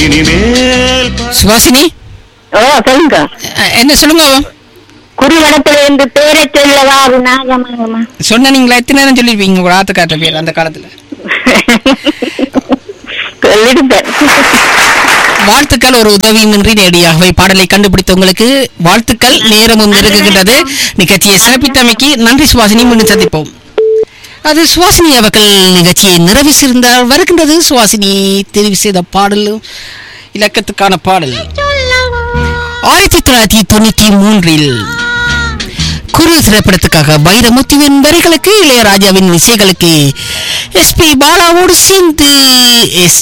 இனிமேல் சுபாஷினி ஓ சொல்லுங்க அஹ், என்ன சொல்லுங்க குருவனத்துல இருந்து பேரை சொல்லவா நாகமாகமா சொன்ன நீங்களா எத்தனை நேரம் சொல்லிருப்பீங்க உங்க ஆத்துக்காட்ட பேர் அந்த காலத்துல சொல்லிடுங்க வாழ்த்துக்கள் ஒரு உதவியுமின்றி நேரடியாகவே பாடலை கண்டுபிடித்த உங்களுக்கு வாழ்த்துக்கள் நேரமும் நெருங்குகின்றது நிகழ்ச்சியை சிறப்பித்தமைக்கு நன்றி சுவாசினி மீண்டும் சந்திப்போம் அது சுவாசினி அவர்கள் நிகழ்ச்சியை நிறைவு செய்திருந்தார் வருகின்றது சுவாசினி தெரிவு செய்த பாடலும் இலக்கத்துக்கான பாடல் ஆயிரத்தி தொள்ளாயிரத்தி தொண்ணூத்தி மூன்றில் குரு திரைப்படத்துக்காக வைரமுத்துவின் வரிகளுக்கு இளையராஜாவின் இசைகளுக்கு எஸ்பி பாலாவோடு சேர்ந்து எஸ்